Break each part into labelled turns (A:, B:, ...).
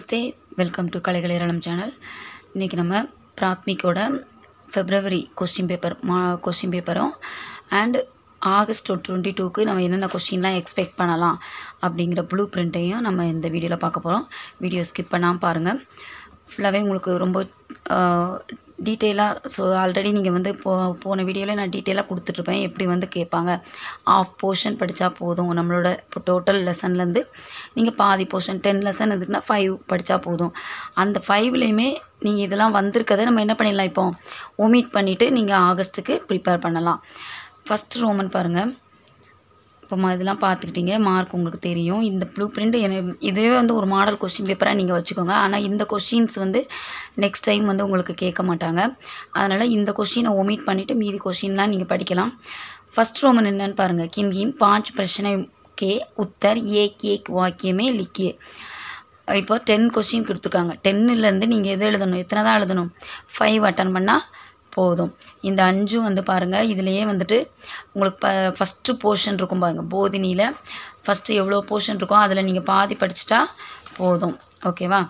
A: Namaste welcome to கலைகள் ஏராளம் channel இன்றைக்கி நம்ம பிராத்மிக்கோட ஃபெப்ரவரி கொஸ்டின் பேப்பர் மா கொஸ்டின் பேப்பரும் அண்ட் ஆகஸ்ட் டுவெண்ட்டி டூக்கு நம்ம என்னென்ன கொஸ்டின்லாம் எக்ஸ்பெக்ட் பண்ணலாம் அப்படிங்கிற ப்ளூ பிரிண்ட்டையும் நம்ம இந்த வீடியோவில் பார்க்க போகிறோம் வீடியோ ஸ்கிப் பண்ணாமல் பாருங்கள் ஃபுல்லாகவே உங்களுக்கு ரொம்ப டீட்டெயிலாக ஸோ ஆல்ரெடி நீங்கள் வந்து போ போன வீடியோவில் நான் டீட்டெயிலாக கொடுத்துட்ருப்பேன் எப்படி வந்து கேட்பாங்க ஆஃப் போர்ஷன் படித்தா போதும் நம்மளோட இப்போ டோட்டல் லெசன்லேருந்து நீங்கள் பாதி போர்ஷன் டென் லெசன் இருக்குன்னா ஃபைவ் படித்தா போதும் அந்த ஃபைவ்லேயுமே நீங்கள் இதெல்லாம் வந்திருக்கதை நம்ம என்ன பண்ணிடலாம் இப்போ ஒமிட் பண்ணிவிட்டு நீங்கள் ஆகஸ்ட்டுக்கு ப்ரிப்பேர் பண்ணலாம் ஃபஸ்ட் ரோமன் பாருங்கள் இப்போ ம- இதெல்லாம் பார்த்துக்கிட்டீங்க மார்க் உங்களுக்கு தெரியும் இந்த ப்ளூ பிரிண்ட் இதுவே வந்து ஒரு மாடல் கொஸ்டின் பேப்பராக நீங்கள் வச்சுக்கோங்க ஆனால் இந்த கொஷின்ஸ் வந்து நெக்ஸ்ட் டைம் வந்து உங்களுக்கு கேட்க மாட்டாங்க அதனால் இந்த கொஷினை ஒமிட் பண்ணிவிட்டு மீதி கொஷின்லாம் நீங்கள் படிக்கலாம் ஃபர்ஸ்ட் ரோமன் என்னன்னு பாருங்கள் கின்கிம் பாஞ்ச் பிரச்சனை கே உத்தர் ஏக் ஏக் வாக்கியமே லிக்கியே இப்போ டென் கொஸ்டின் கொடுத்துருக்காங்க டென்னுலேருந்து நீங்கள் எது எழுதணும் எத்தனை தான் எழுதணும் ஃபைவ் அட்டன் பண்ணால் போதும் இந்த அஞ்சும் வந்து பாருங்கள் இதுலேயே வந்துட்டு உங்களுக்கு ப ஃபஸ்ட்டு போர்ஷன் இருக்கும் பாருங்கள் போதினியில் ஃபஸ்ட்டு எவ்வளோ போர்ஷன் இருக்கோ அதில் நீங்கள் பாதி படிச்சிட்டா போதும் ஓகேவா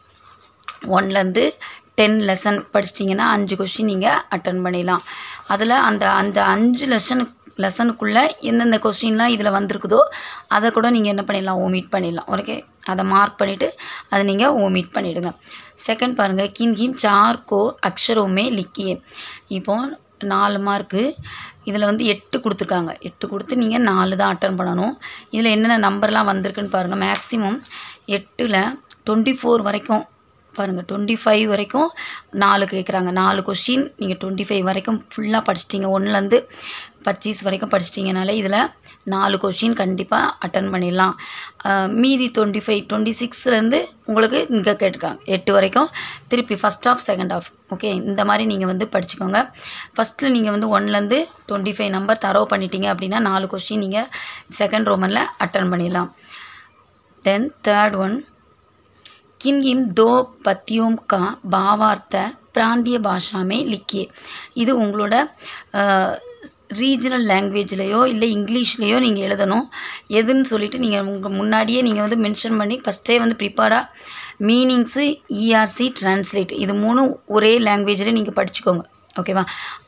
A: ஒன்லேருந்து டென் லெசன் படிச்சிட்டிங்கன்னா அஞ்சு கொஷின் நீங்கள் அட்டன் பண்ணிடலாம் அதில் அந்த அந்த அஞ்சு லெசனுக்கு லெசனுக்குள்ளே எந்தெந்த கொஸ்டின்லாம் இதில் வந்திருக்குதோ அதை கூட நீங்கள் என்ன பண்ணிடலாம் ஓமிட் பண்ணிடலாம் ஓகே அதை மார்க் பண்ணிவிட்டு அதை நீங்கள் ஓமிட் பண்ணிவிடுங்க செகண்ட் பாருங்கள் கின் கிம் சார் கோ அக்ஷரோமே லிக்கியே இப்போ நாலு மார்க்கு இதில் வந்து எட்டு கொடுத்துருக்காங்க எட்டு கொடுத்து நீங்கள் நாலு தான் அட்டன் பண்ணணும் இதில் என்னென்ன நம்பர்லாம் வந்திருக்குன்னு பாருங்கள் மேக்ஸிமம் எட்டில் டுவெண்ட்டி ஃபோர் வரைக்கும் பாருங்கள் டுவெண்ட்டி ஃபைவ் வரைக்கும் நாலு கேட்குறாங்க நாலு கொஷின் நீங்கள் டுவெண்ட்டி ஃபைவ் வரைக்கும் ஃபுல்லாக படிச்சிட்டிங்க ஒன்றுலேருந்து பச்சீஸ் வரைக்கும் படிச்சிட்டிங்கனாலே இதில் நாலு கொஷின் கண்டிப்பாக அட்டன் பண்ணிடலாம் அஹ் மீதி டுவெண்ட்டி ஃபைவ் டுவெண்ட்டி சிக்ஸ்லேருந்து உங்களுக்கு இங்கே கேட்டிருக்காங்க எட்டு வரைக்கும் திருப்பி first half second half okay இந்த மாதிரி நீங்கள் வந்து படிச்சுக்கோங்க ஃபஸ்ட்டில் நீங்கள் வந்து ஒன்லேருந்து டுவெண்ட்டி ஃபைவ் நம்பர் தரவு பண்ணிட்டீங்க அப்படின்னா நாலு கொஷின் நீங்கள் செகண்ட் ரோமனில் அட்டன் பண்ணிடலாம் தென் தேர்ட் ஒன் किन इन दो पतियों का भावार्थ பிராந்திய பாஷாமே லிக்கியே இது உங்களோட ரீஜனல் லாங்குவேஜ்லேயோ இல்லை இங்கிலீஷ்லேயோ நீங்கள் எழுதணும் எதுன்னு சொல்லிட்டு நீங்கள் உங்கள் முன்னாடியே நீங்கள் வந்து மென்ஷன் பண்ணி ஃபஸ்ட்டே வந்து ப்ரிப்பேராக மீனிங்ஸு இஆர்சி ட்ரான்ஸ்லேட் இது மூணும் ஒரே லாங்குவேஜில் நீங்கள் படிச்சுக்கோங்க ஓகேவா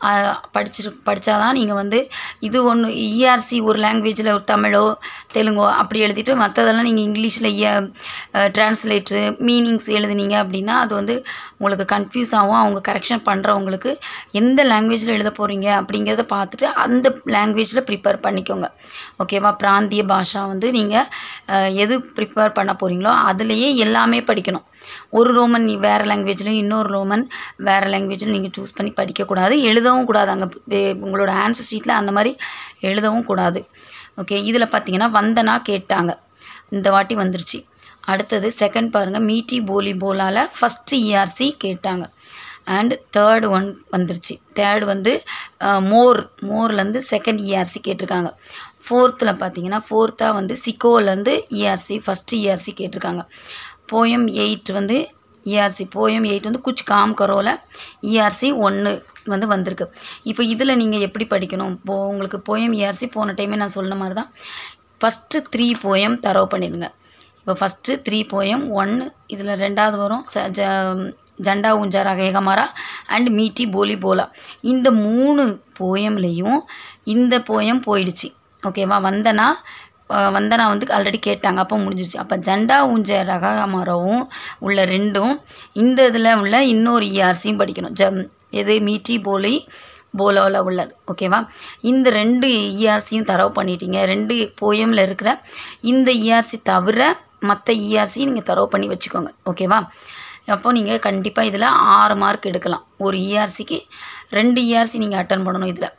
A: படிச்சு படித்தாதான் நீங்கள் வந்து இது ஒன்று இஆர்சி ஒரு லாங்குவேஜில் ஒரு தமிழோ தெலுங்கோ அப்படி எழுதிட்டு மற்றதெல்லாம் நீங்கள் இங்கிலீஷில் ட்ரான்ஸ்லேட்ரு மீனிங்ஸ் எழுதுனீங்க அப்படின்னா அது வந்து உங்களுக்கு கன்ஃபியூஸ் ஆகும் அவங்க கரெக்ஷன் பண்ணுறவங்களுக்கு எந்த லாங்குவேஜில் எழுத போகிறீங்க அப்படிங்கிறத பார்த்துட்டு அந்த லாங்குவேஜில் ப்ரிப்பேர் பண்ணிக்கோங்க ஓகேவா பிராந்திய பாஷா வந்து நீங்கள் எது ப்ரிப்பேர் பண்ண போகிறீங்களோ அதுலேயே எல்லாமே படிக்கணும் ஒரு ரோமன் நீ வேறு லாங்குவேஜ்லையும் இன்னொரு ரோமன் வேறு லாங்குவேஜில் நீங்கள் சூஸ் பண்ணி படிக்கக்கூடாது எழுதவும் கூடாது அங்கே உங்களோட ஆன்சர் ஷீட்டில் அந்த மாதிரி எழுதவும் கூடாது ஓகே இதில் பார்த்தீங்கன்னா வந்தனா கேட்டாங்க இந்த வாட்டி வந்துருச்சு அடுத்தது செகண்ட் பாருங்கள் மீட்டி போலி போலால் ஃபஸ்ட்டு இஆர்சி கேட்டாங்க அண்ட் தேர்ட் ஒன் வந்துருச்சு தேர்ட் வந்து மோர் மோர்லேருந்து செகண்ட் இஆர்சி கேட்டிருக்காங்க ஃபோர்த்தில் பார்த்தீங்கன்னா ஃபோர்த்தாக வந்து சிக்கோலேருந்து இஆர்சி ஃபஸ்ட்டு இஆர்சி கேட்டிருக்காங்க போயம் எயிட் வந்து இஆர்சி போயம் எயிட் வந்து குச் காம் கரோல இஆர்சி ஒன்று வந்து வந்திருக்கு இப்போ இதில் நீங்கள் எப்படி படிக்கணும் இப்போ உங்களுக்கு போயம் இஆர்சி போன டைமே நான் சொன்ன மாதிரி தான் ஃபஸ்ட்டு த்ரீ போயம் தரவு பண்ணிடுங்க இப்போ ஃபஸ்ட்டு த்ரீ போயம் ஒன்று இதில் ரெண்டாவது வரும் ச ஜ ஜண்டா ஊஞ்சா ரகேகமாரா அண்ட் மீட்டி போலி போலா இந்த மூணு போயம்லேயும் இந்த போயம் போயிடுச்சு ஓகேவா வந்தனா அஹ் வந்தனா வந்து ஆல்ரெடி கேட்டாங்க அப்போ முடிஞ்சிருச்சு அப்போ ஜண்டா ஊஞ்ச ரகமரவும் உள்ள ரெண்டும் இந்த இதில் உள்ள இன்னொரு இஆர்சியும் படிக்கணும் ஜம் எது மீட்டி போலி போலோவில் உள்ளது ஓகேவா இந்த ரெண்டு இஆர்சியும் தரவு பண்ணிட்டீங்க ரெண்டு போயமில் இருக்கிற இந்த இஆர்சி தவிர மற்ற இஆர்சி நீங்கள் தரவு பண்ணி வச்சுக்கோங்க ஓகேவா அப்போ நீங்கள் கண்டிப்பாக இதில் ஆறு மார்க் எடுக்கலாம் ஒரு இஆர்சிக்கு ரெண்டு இஆர்சி நீங்கள் அட்டன் பண்ணணும் இதில்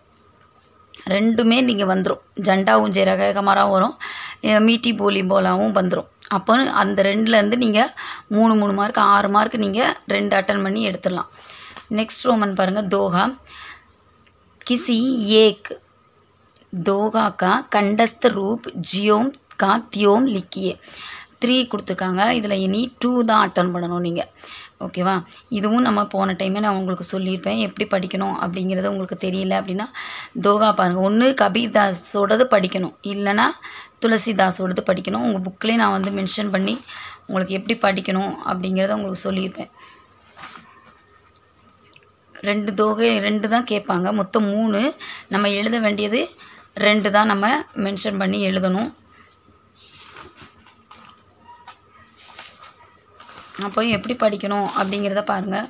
A: ரெண்டுமே நீங்கள் வந்துடும் ஜண்டாவும் ஜெரகமராவும் வரும் அஹ் மீட்டி போலி போலாவும் வந்துடும் அப்போ அந்த ரெண்டுலேருந்து நீங்கள் மூணு மூணு மார்க் ஆறு மார்க் நீங்கள் ரெண்டு அட்டன் பண்ணி எடுத்துடலாம் நெக்ஸ்ட் ரோமன் பாருங்கள் தோஹா किसी एक दोगा का कंडस्थ रूप जियोम का त्योम लिखिए த்ரீ கொடுத்துருக்காங்க இதில் இனி டூ தான் அட்டன் பண்ணணும் நீங்கள் ஓகேவா இதுவும் நம்ம போன டைமே நான் உங்களுக்கு சொல்லியிருப்பேன் எப்படி படிக்கணும் அப்படிங்கிறது உங்களுக்கு தெரியல அப்படின்னா தோகா பாருங்கள் ஒன்று கபீர்தாஸோடது படிக்கணும் இல்லைன்னா துளசிதாஸோடது படிக்கணும் உங்கள் புக்லேயே நான் வந்து மென்ஷன் பண்ணி உங்களுக்கு எப்படி படிக்கணும் அப்படிங்கிறத உங்களுக்கு சொல்லியிருப்பேன் ரெண்டு தொகை ரெண்டு தான் கேட்பாங்க மொத்தம் மூணு நம்ம எழுத வேண்டியது ரெண்டு தான் நம்ம மென்ஷன் பண்ணி எழுதணும் அப்போ எப்படி படிக்கணும் அப்படிங்கிறத பாருங்கள்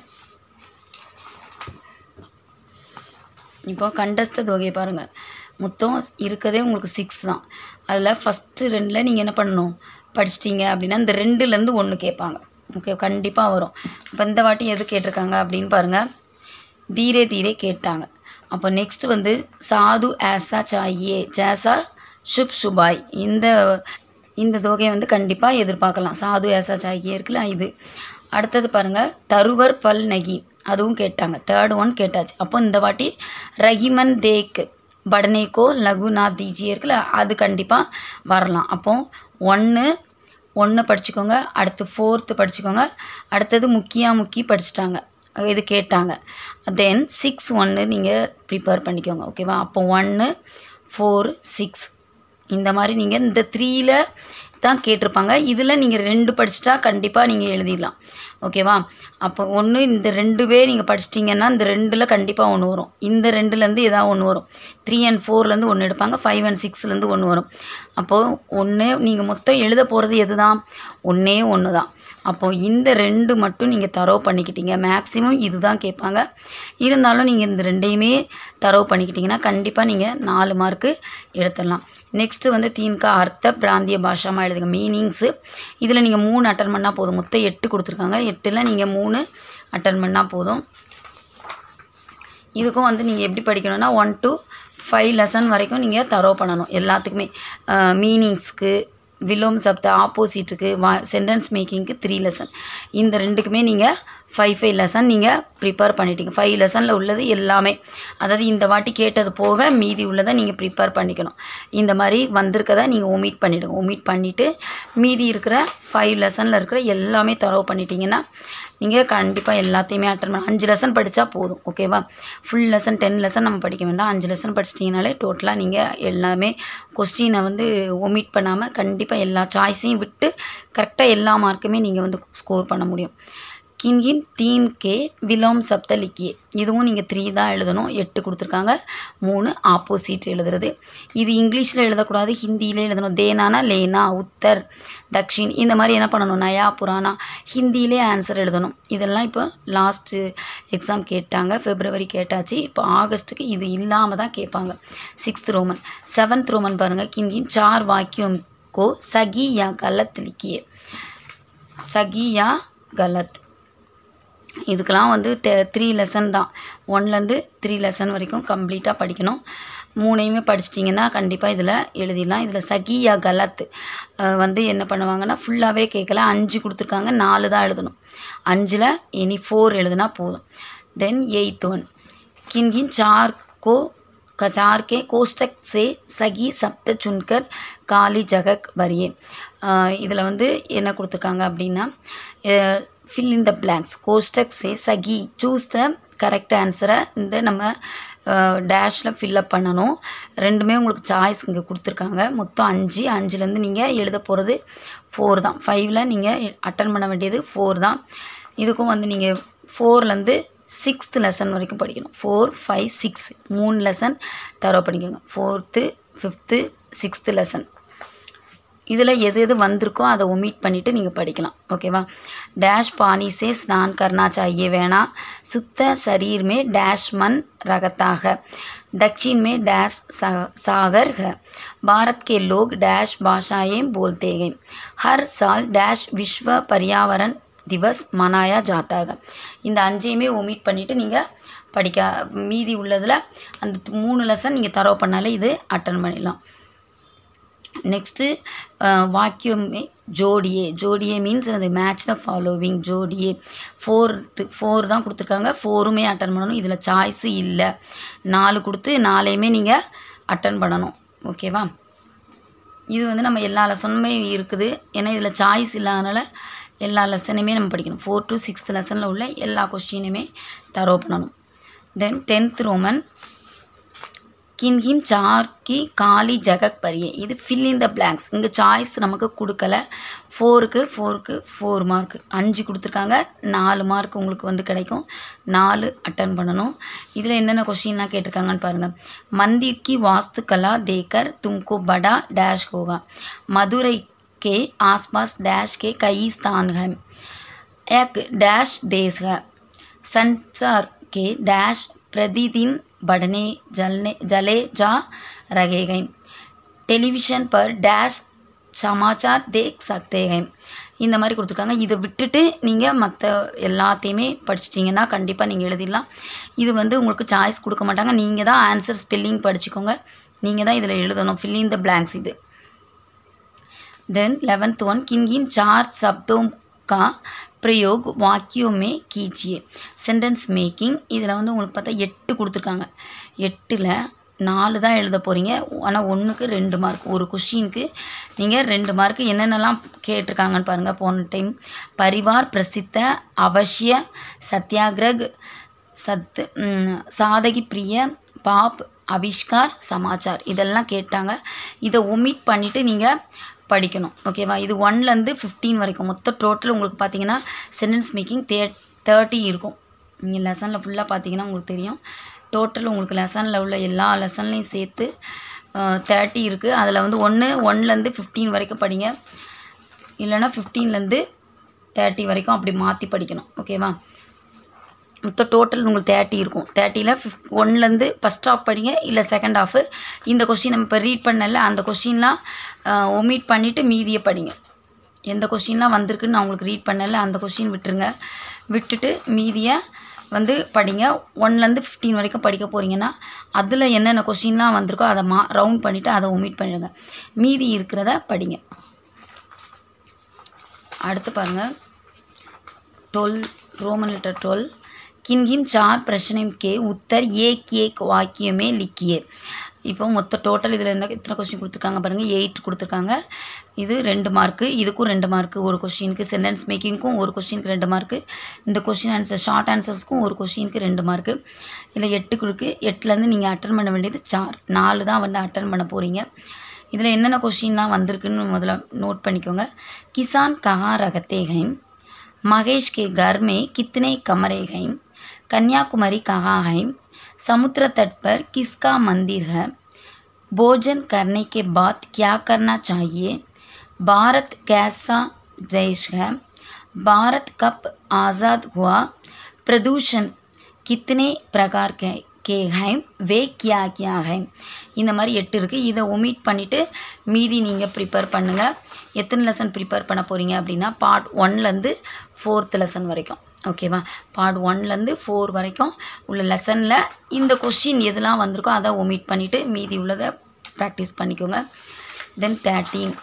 A: இப்போ கண்டஸ்த தொகையை பாருங்கள் மொத்தம் இருக்கதே உங்களுக்கு சிக்ஸ் தான் அதில் ஃபஸ்ட்டு ரெண்டில் நீங்கள் என்ன பண்ணணும் படிச்சிட்டிங்க அப்படின்னா இந்த ரெண்டுலேருந்து ஒன்று கேட்பாங்க ஓகே கண்டிப்பாக வரும் இப்போ இந்த வாட்டி எது கேட்டிருக்காங்க அப்படின்னு பாருங்கள் தீரே தீரே கேட்டாங்க அப்போ நெக்ஸ்ட் வந்து சாது ஆசா சாயே ஜேசா சுப் சுபாய் இந்த இந்த தொகையை வந்து கண்டிப்பாக எதிர்பார்க்கலாம் சாது ஏசா சாயே இருக்குல்ல இது அடுத்தது பாருங்கள் தருவர் பல் நகி அதுவும் கேட்டாங்க தேர்ட் ஒன் கேட்டாச்சு அப்போ இந்த வாட்டி ரஹிமன் தேக் படனேக்கோ லகுநா தீஜி இருக்குல்ல அது கண்டிப்பாக வரலாம் அப்போ ஒன்று ஒன்று படிச்சுக்கோங்க அடுத்து ஃபோர்த்து படிச்சுக்கோங்க அடுத்தது முக்கியா முக்கி படிச்சுட்டாங்க இது கேட்டாங்க தென் சிக்ஸ் ஒன்று நீங்கள் ப்ரிப்பேர் பண்ணிக்கோங்க ஓகேவா அப்போ ஒன்று ஃபோர் சிக்ஸ் இந்த மாதிரி நீங்கள் இந்த த்ரீயில் தான் கேட்டிருப்பாங்க இதில் நீங்கள் ரெண்டு படிச்சிட்டா கண்டிப்பாக நீங்கள் எழுதிடலாம் ஓகேவா அப்போ ஒன்று இந்த ரெண்டுவே நீங்கள் படிச்சிட்டிங்கன்னா இந்த ரெண்டில் கண்டிப்பாக ஒன்று வரும் இந்த ரெண்டுலேருந்து ஏதாவது ஒன்று வரும் த்ரீ அண்ட் ஃபோர்லேருந்து ஒன்று எடுப்பாங்க ஃபைவ் அண்ட் சிக்ஸ்லேருந்து ஒன்று வரும் அப்போது ஒன்று நீங்கள் மொத்தம் எழுத போகிறது எது தான் ஒன்றே ஒன்று தான் அப்போது இந்த ரெண்டு மட்டும் நீங்கள் தரவு பண்ணிக்கிட்டீங்க மேக்ஸிமம் இது தான் கேட்பாங்க இருந்தாலும் நீங்கள் இந்த ரெண்டையுமே தரவு பண்ணிக்கிட்டிங்கன்னா கண்டிப்பாக நீங்கள் நாலு மார்க்கு எடுத்துடலாம் நெக்ஸ்ட்டு வந்து தீன்கா அர்த்த பிராந்திய பாஷாமா எழுதுங்க மீனிங்ஸு இதில் நீங்கள் மூணு அட்டன் பண்ணால் போதும் மொத்தம் எட்டு கொடுத்துருக்காங்க எட்டில் நீங்கள் மூணு அட்டன் பண்ணால் போதும் இதுக்கும் வந்து நீங்கள் எப்படி படிக்கணும்னா ஒன் to ஃபைவ் லெசன் வரைக்கும் நீங்கள் தரவு பண்ணணும் எல்லாத்துக்குமே மீனிங்ஸ்க்கு விலோம் சப்த ஆப்போசிட்டுக்கு வா சென்டென்ஸ் மேக்கிங்க்கு த்ரீ லெசன் இந்த ரெண்டுக்குமே நீங்கள் ஃபைவ் ஃபைவ் லெசன் நீங்கள் ப்ரிப்பேர் பண்ணிட்டீங்க ஃபைவ் லெசனில் உள்ளது எல்லாமே அதாவது இந்த வாட்டி கேட்டது போக மீதி உள்ளதை நீங்கள் ப்ரிப்பேர் பண்ணிக்கணும் இந்த மாதிரி வந்திருக்கதை நீங்கள் ஒமிட் பண்ணிவிடுங்க ஒமிட் பண்ணிவிட்டு மீதி இருக்கிற ஃபைவ் லெசனில் இருக்கிற எல்லாமே தரவு பண்ணிட்டீங்கன்னா நீங்கள் கண்டிப்பாக எல்லாத்தையுமே அட்டன் பண்ண அஞ்சு லெசன் படித்தா போதும் ஓகேவா ஃபுல் லெசன் டென் லெசன் நம்ம படிக்க வேண்டாம் அஞ்சு லெசன் படிச்சிட்டிங்கனாலே டோட்டலாக நீங்கள் எல்லாமே கொஸ்டினை வந்து ஒமிட் பண்ணாமல் கண்டிப்பாக எல்லா சாய்ஸையும் விட்டு கரெக்டாக எல்லா மார்க்குமே நீங்கள் வந்து ஸ்கோர் பண்ண முடியும் கின்கின் தீன் கே விலோம் சப்த லிக்கியே இதுவும் நீங்கள் த்ரீ தான் எழுதணும் எட்டு கொடுத்துருக்காங்க மூணு ஆப்போசிட் எழுதுறது இது இங்கிலீஷில் எழுதக்கூடாது ஹிந்தியிலே எழுதணும் தேனானா லேனா உத்தர் தக்ஷின் இந்த மாதிரி என்ன பண்ணணும் நயா புராணா ஹிந்தியிலே ஆன்சர் எழுதணும் இதெல்லாம் இப்போ லாஸ்ட்டு எக்ஸாம் கேட்டாங்க ஃபெப்ரவரி கேட்டாச்சு இப்போ ஆகஸ்ட்டுக்கு இது இல்லாமல் தான் கேட்பாங்க சிக்ஸ்த் ரோமன் செவன்த் ரோமன் பாருங்கள் கின்கின் சார் வாக்கியம் கோ சகி யா கலத் லிக்கியே சகி யா கலத் இதுக்கெலாம் வந்து த்ரீ லெசன் தான் ஒன்லேருந்து த்ரீ லெசன் வரைக்கும் கம்ப்ளீட்டாக படிக்கணும் மூணையுமே படிச்சிட்டிங்கன்னா கண்டிப்பாக இதில் எழுதிடலாம் இதில் சகியா கலத் அஹ் வந்து என்ன பண்ணுவாங்கன்னா ஃபுல்லாகவே கேட்கல அஞ்சு கொடுத்துருக்காங்க நாலு தான் எழுதணும் அஞ்சில் இனி ஃபோர் எழுதுனா போதும் தென் எயித் ஒன் किन किन चार को चार के कोष्टक से सगी सप्त चुनकर காலி ஜகக் வரியே இதில் வந்து என்ன கொடுத்துருக்காங்க அப்படின்னா ஃபில் இன் த பிளாங்க்ஸ் கோஸ்டக் சே சகி சூஸ் த கரெக்ட் ஆன்சரை இந்த நம்ம டேஷில் ஃபில்லப் பண்ணணும் ரெண்டுமே உங்களுக்கு சாய்ஸ் இங்கே கொடுத்துருக்காங்க மொத்தம் அஞ்சு அஞ்சுலேருந்து நீங்கள் எழுத போகிறது ஃபோர் தான் ஃபைவ்ல நீங்கள் அட்டன் பண்ண வேண்டியது ஃபோர் தான் இதுக்கும் வந்து நீங்கள் ஃபோர்லேருந்து சிக்ஸ்த் லெசன் வரைக்கும் படிக்கணும் ஃபோர் ஃபைவ் சிக்ஸ் மூணு லெசன் தரவு படிக்கோங்க ஃபோர்த்து ஃபிஃப்த்து சிக்ஸ்த்து லெசன் இதில் எது எது வந்திருக்கோ அதை ஒமிட் பண்ணிவிட்டு நீங்கள் படிக்கலாம் ஓகேவா डैश पानी से स्नान करना चाहिए वेना सुत्त शरीर में डैश मन रगता है दक्षिण में डैश सा- सागर है भारत के लोग डैश भाषाएं बोलते हैं हर साल डैश विश्व पर्यावरण திவஸ் மனாயா ஜாத்தாக இந்த அஞ்சையுமே ஒமிட் பண்ணிவிட்டு நீங்கள் படிக்க மீதி உள்ளதில் அந்த மூணு லெசன் நீங்கள் தரவு பண்ணாலே இது அட்டன் பண்ணிடலாம் நெக்ஸ்ட்டு வாக்கியமே ஜோடியே ஜோடியே மீன்ஸ் அது மேட்ச் த ஃபாலோவிங் ஜோடியே ஃபோர்த்து ஃபோர் தான் கொடுத்துருக்காங்க ஃபோருமே அட்டன் பண்ணணும் இதில் சாய்ஸு இல்லை நாலு கொடுத்து நாலையுமே நீங்கள் அட்டன் பண்ணணும் ஓகேவா இது வந்து நம்ம எல்லா லெசனுமே இருக்குது ஏன்னா இதில் சாய்ஸ் இல்லாதனால எல்லா லெசனுமே நம்ம படிக்கணும் ஃபோர் டு சிக்ஸ்த் லெசனில் உள்ள எல்லா கொஸ்டினுமே தரோ பண்ணணும் தென் டென்த் ரோமன் கின்ஹிம் சார் கி காலி ஜகக் பரியே இது ஃபில் இன் த பிளாங்க்ஸ் இங்கே சாய்ஸ் நமக்கு கொடுக்கல ஃபோருக்கு ஃபோருக்கு ஃபோர் மார்க் அஞ்சு கொடுத்துருக்காங்க நாலு மார்க் உங்களுக்கு வந்து கிடைக்கும் நாலு அட்டன் பண்ணணும் இதில் என்னென்ன கொஷின்லாம் கேட்டிருக்காங்கன்னு பாருங்கள் மந்திர் கி வாஸ்து கலா தேக்கர் தும்கோ படா டேஷ் ஹோகா மதுரை के आसपास डैश के कई स्थान हैं एक डैश देश है संसार के डैश प्रतिदिन बढ़ने जलने जले जा रहे हैं टेलीविज़न पर डैश சமாச்சார் தேக் சக்தே ஹை இந்த மாதிரி கொடுத்துருக்காங்க இதை விட்டுட்டு நீங்கள் மற்ற எல்லாத்தையுமே படிச்சிட்டிங்கன்னா கண்டிப்பாக நீங்கள் எழுதிடலாம் இது வந்து உங்களுக்கு சாய்ஸ் கொடுக்க மாட்டாங்க நீங்கள் தான் ஆன்சர் ஸ்பெல்லிங் படிச்சுக்கோங்க நீங்கள் தான் இதில் எழுதணும் fill in the blanks இது देन लेवंथ वन किन किन चार शब्दों का பிரயோக் வாக்கியமே கீச்சியே சென்டென்ஸ் மேக்கிங் இதில் வந்து உங்களுக்கு பார்த்தா எட்டு கொடுத்துருக்காங்க எட்டில் நாலு தான் எழுத போகிறீங்க ஆனால் ஒன்றுக்கு ரெண்டு மார்க் ஒரு கொஷினுக்கு நீங்கள் ரெண்டு மார்க் என்னென்னலாம் கேட்டிருக்காங்கன்னு பாருங்கள் போன டைம் பரிவார் பிரசித்த அவசிய சத்யாகிரக் சத் ம், சாதகி பிரிய பாப் அவிஷ்கார் சமாச்சார் இதெல்லாம் கேட்டாங்க இதை ஒமிட் பண்ணிவிட்டு நீங்கள் படிக்கணும் ஓகேவா இது ஒன்லேருந்து ஃபிஃப்டீன் வரைக்கும் மொத்த டோட்டல் உங்களுக்கு பார்த்தீங்கன்னா சென்டென்ஸ் மேக்கிங் தே தேர்ட்டி இருக்கும் நீங்கள் லெசனில் ஃபுல்லாக பார்த்தீங்கன்னா உங்களுக்கு தெரியும் டோட்டல் உங்களுக்கு லெசனில் உள்ள எல்லா லெசன்லையும் சேர்த்து தேர்ட்டி இருக்குது அதில் வந்து ஒன்று ஒன்லேருந்து ஃபிஃப்டீன் வரைக்கும் படிங்க இல்லைன்னா ஃபிஃப்டீன்லேருந்து தேர்ட்டி வரைக்கும் அப்படி மாற்றி படிக்கணும் ஓகேவா மொத்த டோட்டல் உங்களுக்கு தேர்ட்டி இருக்கும் தேர்ட்டியில் ஃபிஃப்ட் ஒன்லேருந்து ஃபஸ்ட் ஆஃப் படிங்க இல்லை செகண்ட் ஆஃபு இந்த கொஷின் நம்ம இப்போ ரீட் பண்ணல அந்த கொஷின்லாம் ஒமிட் பண்ணிவிட்டு மீதியை படிங்க எந்த கொஷின்லாம் வந்திருக்குன்னு நான் உங்களுக்கு ரீட் பண்ணல அந்த கொஷின் விட்டுருங்க விட்டுட்டு மீதியை வந்து படிங்க ஒன்லேருந்து ஃபிஃப்டீன் வரைக்கும் படிக்க போகிறீங்கன்னா அதில் என்னென்ன கொஷின்லாம் வந்திருக்கோ அதை மா ரவுண்ட் பண்ணிவிட்டு அதை ஒமிட் பண்ணிடுங்க மீதி இருக்கிறத படிங்க அடுத்து பாருங்கள் ट्वेल्व रोमन लेटर ट्वेल्व किन किन चार प्रश्न के उत्तर एक एक वाक्य में लिखिए இப்போ மொத்த டோட்டல் இதில் என்ன எத்தனை கொஸ்டின் கொடுத்துருக்காங்க பாருங்கள் எயிட் கொடுத்துருக்காங்க இது ரெண்டு மார்க்கு இதுக்கும் ரெண்டு மார்க்கு ஒரு கொஷினுக்கு சென்டென்ஸ் மேக்கிங்க்கும் ஒரு கொஷினுக்கு ரெண்டு மார்க்கு இந்த கொஷின் ஆன்சர் ஷார்ட் ஆன்சர்ஸ்க்கும் ஒரு கொஷினுக்கு ரெண்டு மார்க்கு இதில் எட்டுக்கு இருக்குது எட்டுலேருந்து நீங்கள் அட்டன் பண்ண வேண்டியது சார் நாலு தான் வந்து அட்டன் பண்ண போகிறீங்க இதில் என்னென்ன கொஷின்லாம் வந்திருக்குன்னு முதல்ல நோட் பண்ணிக்கோங்க கிசான் கஹா ரகத்தே ஹைம் महेश के घर में कितने कमरे हैं कन्याकुमारी कहाँ है समुद्र तट पर किसका मंदिर है भोजन करने के बाद क्या करना चाहिए भारत कैसा देश है भारत कब आज़ाद हुआ प्रदूषण कितने प्रकार के के हैं वे क्या क्या है இந்த மாதிரி எட்டு இருக்குது இதை ஒமிட் பண்ணிவிட்டு மீதி நீங்கள் ப்ரிப்பேர் பண்ணுங்கள் எத்தனை லெசன் ப்ரிப்பேர் பண்ண போகிறீங்க அப்படின்னா பார்ட் ஒன்லேருந்து ஃபோர்த் லெசன் வரைக்கும் ஓகேவா பார்ட் ஒன்லேருந்து ஃபோர் வரைக்கும் உள்ள லெசனில் இந்த கொஷின் எதெல்லாம் வந்திருக்கோ அதை ஒமிட் பண்ணிவிட்டு மீதி உள்ளதை ப்ராக்டிஸ் பண்ணிக்கோங்க தென் தேர்ட்டீன்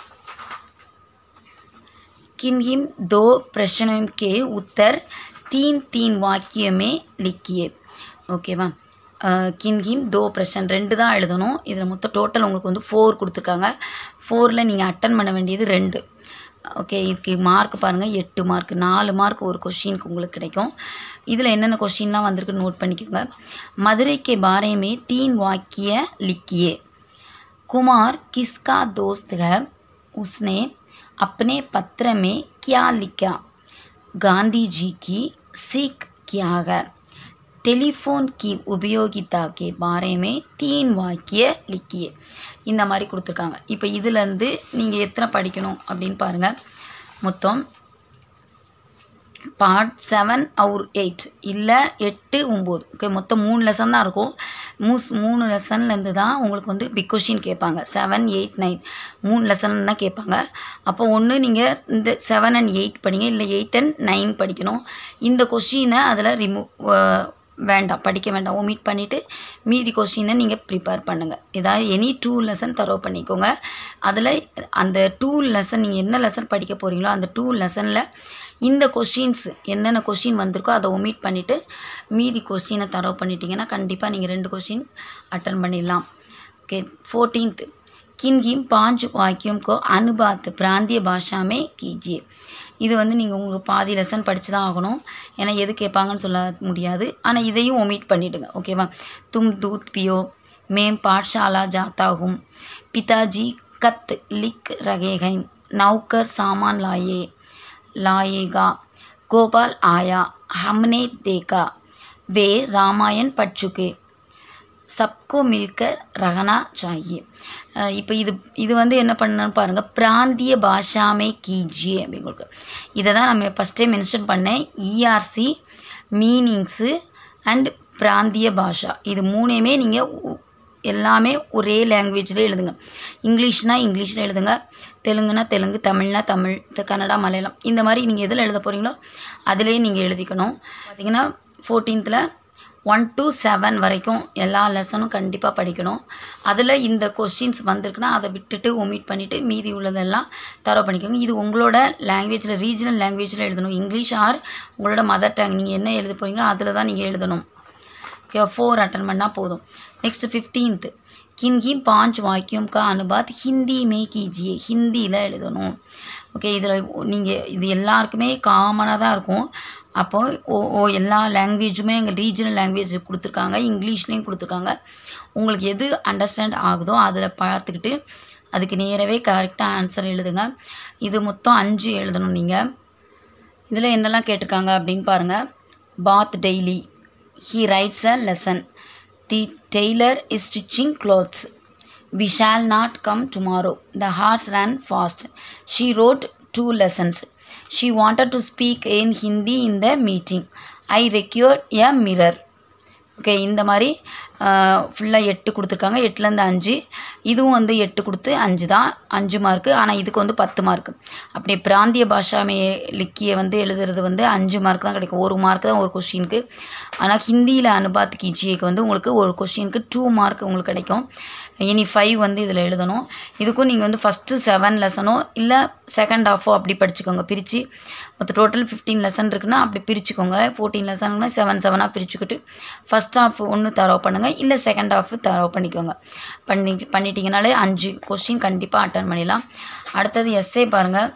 A: किन किन दो प्रश्नों के उत्तर तीन तीन वाक्य में लिखिए ஓகேவா கின் கிம் தோ பிரஷன் ரெண்டு தான் எழுதணும் இதில் மொத்தம் டோட்டல் உங்களுக்கு வந்து ஃபோர் கொடுத்துருக்காங்க ஃபோரில் நீங்கள் அட்டன் பண்ண வேண்டியது ரெண்டு ஓகே இதுக்கு மார்க் பாருங்கள் எட்டு மார்க் நாலு மார்க் ஒரு கொஷினுக்கு உங்களுக்கு கிடைக்கும் இதில் என்னென்ன கொஷின்லாம் வந்திருக்குன்னு நோட் பண்ணிக்கோங்க மதுரைக்கு பாரேமே தீன் வாக்கிய லிக்கியே कुमार किसका दोस्त है उसने अपने पत्र में क्या लिखा गांधी जी की सीख क्या है टेलीफोन की उपयोगिता के बारे में तीन वाक्य लिखिए இந்த மாதிரி கொடுத்துருக்காங்க இப்போ இதுலேருந்து நீங்கள் எத்தனை படிக்கணும் அப்படின்னு பாருங்கள் மொத்தம் பார்ட் செவன் அவுர் எயிட் இல்லை எட்டு ஒம்பது ஓகே மொத்தம் மூணு லெசன் தான் இருக்கும் மூஸ் மூணு லெசன்லேருந்து தான் உங்களுக்கு வந்து பிக் கொஷின் கேட்பாங்க செவன் எயிட் நைன் மூணு லெசன் தான் கேட்பாங்க அப்போ ஒன்று நீங்கள் இந்த செவன் அண்ட் எயிட் படிங்க இல்லை எயிட் அண்ட் நைன் படிக்கணும் இந்த கொஷினை அதில் ரிமூவ் வேண்டாம் படிக்க வேண்டாம் ஒமிட் பண்ணிவிட்டு மீதி கொஷினை நீங்கள் ப்ரிப்பேர் பண்ணுங்கள் ஏதாவது எனி டூ லெசன் தரோ பண்ணிக்கோங்க அதில் அந்த டூ லெசன் நீங்கள் என்ன லெசன் படிக்க போகிறீங்களோ அந்த டூ லெசனில் இந்த கொஷின்ஸ் என்னென்ன கொஷின் வந்திருக்கோ அதை ஒமிட் பண்ணிவிட்டு மீதி கொஷினை தரவு பண்ணிட்டீங்கன்னா கண்டிப்பாக நீங்கள் ரெண்டு கொஷின் அட்டன் பண்ணிடலாம் ஓகே ஃபோர்டீன்த் किन किन पांच वाक्यों को अनुबात प्रांतीय भाषा में कीजिए இது வந்து நீங்கள் உங்களுக்கு பாதி லெசன் படித்து தான் ஆகணும் ஏன்னா எது கேட்பாங்கன்னு சொல்ல முடியாது ஆனால் இதையும் ஒமிட் பண்ணிவிடுங்க ஓகேவா தும் தூத் பியோ மேம் பாட்ஷாலா ஜாத்தாகும் பிதாஜி கத் லிக் ரகேகை நௌக்கர் சாமான் லாயே लाएगा गोपाल आया हमने देखा वे रामायण पढ़ चुके சப்கோ மில்கர் ரகனா சாயே இப்போ இது இது வந்து என்ன பண்ணணும்னு பாருங்கள் பிராந்திய பாஷாமே கீஜியே அப்படின்னு கொடுக்கு இதை தான் நம்ம ஃபஸ்ட்டே மென்ஷன் பண்ணேன் இஆர்சி மீனிங்ஸு அண்ட் பிராந்திய பாஷா இது மூணையுமே நீங்கள் எல்லாமே ஒரே லாங்குவேஜில் எழுதுங்க இங்கிலீஷ்னால் இங்கிலீஷில் எழுதுங்க தெலுங்குனா தெலுங்கு தமிழ்னா தமிழ் த- கன்னடா மலையாளம் இந்த மாதிரி நீங்கள் எதில் எழுத போகிறீங்களோ அதிலேயே நீங்கள் எழுதிக்கணும் பார்த்தீங்கன்னா ஃபோர்டீன்த்தில் ஒன் to செவன் வரைக்கும் எல்லா லெசனும் கண்டிப்பாக படிக்கணும் அதில் இந்த கொஸ்டின்ஸ் வந்திருக்குன்னா அதை விட்டுட்டு ஒமிட் பண்ணிவிட்டு மீதி உள்ளதெல்லாம் தரவு பண்ணிக்கோங்க இது உங்களோட லாங்குவேஜில் ரீஜனல் லாங்குவேஜில் எழுதணும் இங்கிலீஷ் ஆர் உங்களோட மதர் டங் நீங்கள் என்ன எழுத போகிறீங்களோ அதில் தான் நீங்கள் எழுதணும் ஓகே ஃபோர் அட்டன் பண்ணால் போதும் நெக்ஸ்ட் ஃபிஃப்டீன்த் கின் கின் பாஞ்ச் வாக்கியம் கா அனுபாத் ஹிந்தி மே கீஜியே ஹிந்தியில் எழுதணும் ஓகே இதில் நீங்கள் இது எல்லாருக்குமே காமனாக தான் இருக்கும் அப்போ ஓ ஓ எல்லா லாங்குவேஜுமே எங்கள் ரீஜனல் லாங்குவேஜ் கொடுத்துருக்காங்க இங்கிலீஷ்லேயும் கொடுத்துருக்காங்க உங்களுக்கு எது அண்டர்ஸ்டாண்ட் ஆகுதோ அதில் பார்த்துக்கிட்டு அதுக்கு நேரவே கரெக்டாக ஆன்சர் எழுதுங்க இது மொத்தம் அஞ்சு எழுதணும் நீங்கள் இதில் என்னெல்லாம் கேட்டிருக்காங்க அப்படின்னு பாருங்கள் பாத் daily he writes a lesson the tailor is stitching clothes we shall not come tomorrow the horse ran fast she wrote two lessons she wanted to speak in hindi in the meeting i required a mirror okay இந்த மாதிரி ஃபுல்லாக எட்டு கொடுத்துருக்காங்க எட்டுலேருந்து அஞ்சு இதுவும் வந்து எட்டு கொடுத்து அஞ்சு தான் அஞ்சு மார்க்கு ஆனால் இதுக்கு வந்து பத்து மார்க்கு அப்படி பிராந்திய பாஷாமே லிக்கிய வந்து எழுதுறது வந்து அஞ்சு மார்க் தான் கிடைக்கும் ஒரு மார்க் தான் ஒரு கொஸ்டினுக்கு ஆனால் ஹிந்தியில் அனுபாத் கீஜிஏக்கு வந்து உங்களுக்கு ஒரு கொஸ்டினுக்கு டூ மார்க் உங்களுக்கு கிடைக்கும் இனி ஃபைவ் வந்து இதில் எழுதணும் இதுக்கும் நீங்கள் வந்து ஃபஸ்ட்டு செவன் லெசனோ இல்லை செகண்ட் ஹாஃபோ அப்படி படிச்சுக்கோங்க பிரித்து மொத்தம் டோட்டல் ஃபிஃப்டீன் லெசன் இருக்குன்னா அப்படி பிரிச்சுக்கோங்க ஃபோர்டீன் லெசனுக்குனா செவன் செவனாக பிரிச்சுக்கிட்டு ஃபஸ்ட் ஹாஃப் ஒன்று தரவு பண்ணுங்கள் இல்லை செகண்ட் ஹாஃப் தரவு பண்ணிக்கோங்க பண்ணி பண்ணிட்டீங்கனாலே அஞ்சு கொஸ்டின் கண்டிப்பாக அட்டன் பண்ணிடலாம் அடுத்தது எஸ்ஏ பாருங்கள்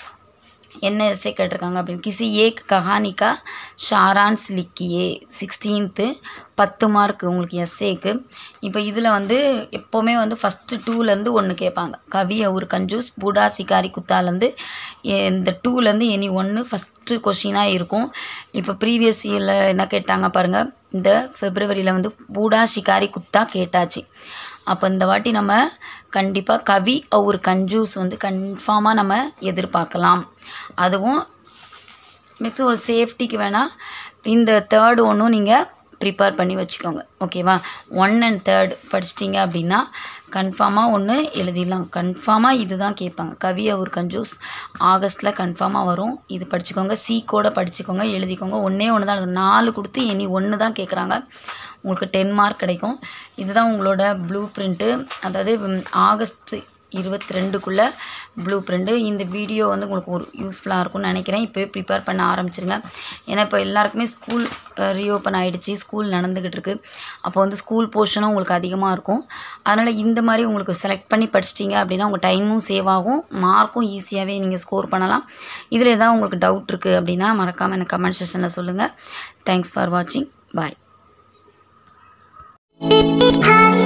A: என்ன எஸ்ஸே கேட்டிருக்காங்க அப்படின்னு கிசி ஏக் கஹானிக்கா ஷாரான்ஸ் லிக்கியே சிக்ஸ்டீன்த்து பத்து மார்க் உங்களுக்கு எஸ்ஏக்கு இப்போ இதில் வந்து எப்போவுமே வந்து ஃபஸ்ட்டு டூலேருந்து ஒன்று கேட்பாங்க கவி ஒரு கஞ்சூஸ் பூடா சிகாரி குத்தாலேருந்து இந்த டூலேருந்து எனி ஒன்று ஃபஸ்ட்டு கொஷினாக இருக்கும் இப்போ ப்ரீவியஸ் இயரில் என்ன கேட்டாங்க பாருங்கள் இந்த ஃபெப்ரவரியில் வந்து பூடா ஷிகாரி குத்தா கேட்டாச்சு அப்போ இந்த வாட்டி நம்ம கண்டிப்பாக கவி ஒரு கஞ்சூஸ் வந்து கன்ஃபார்மாக நம்ம எதிர்பார்க்கலாம் அதுவும் நெக்ஸ்ட் ஒரு சேஃப்டிக்கு வேணால் இந்த தேர்டு ஒன்றும் நீங்கள் ப்ரிப்பேர் பண்ணி வச்சுக்கோங்க ஓகேவா ஒன் அண்ட் தேர்ட் படிச்சிட்டிங்க அப்படின்னா கன்ஃபார்மாக ஒன்று எழுதிடலாம் கன்ஃபார்மாக இது தான் கேட்பாங்க கவி ஒரு கஞ்சூஸ் ஆகஸ்ட்டில் கன்ஃபார்மாக வரும் இது படிச்சுக்கோங்க சி கூட படிச்சுக்கோங்க எழுதிக்கோங்க ஒன்றே ஒன்று தான் எழுதணும். நாலு கொடுத்து இனி ஒன்று தான் கேட்குறாங்க உங்களுக்கு டென் மார்க் கிடைக்கும் இதுதான் உங்களோட ப்ளூ பிரிண்ட்டு அதாவது ம், ஆகஸ்ட் இருபத்தி ரெண்டுக்குள்ளே ப்ளூ பிரிண்ட்டு இந்த வீடியோ வந்து உங்களுக்கு ஒரு யூஸ்ஃபுல்லாக இருக்கும்னு நினைக்கிறேன் இப்போவே ப்ரிப்பேர் பண்ண ஆரம்பிச்சிருங்க ஏன்னா இப்போ எல்லாருக்குமே ஸ்கூல் ரீஓப்பன் ஆகிடுச்சு ஸ்கூல் நடந்துக்கிட்டு இருக்கு அப்போ வந்து ஸ்கூல் போர்ஷனும் உங்களுக்கு அதிகமாக இருக்கும் அதனால் இந்த மாதிரி உங்களுக்கு செலக்ட் பண்ணி படிச்சிட்டிங்க அப்படின்னா உங்கள் டைமும் சேவ் ஆகும் மார்க்கும் ஈஸியாகவே நீங்கள் ஸ்கோர் பண்ணலாம் இதில் ஏதாவது உங்களுக்கு டவுட் இருக்குது அப்படின்னா மறக்காமல் எனக்கு கமெண்ட் செக்ஷனில் சொல்லுங்கள் தேங்க்ஸ் ஃபார் வாட்சிங் பாய்
B: I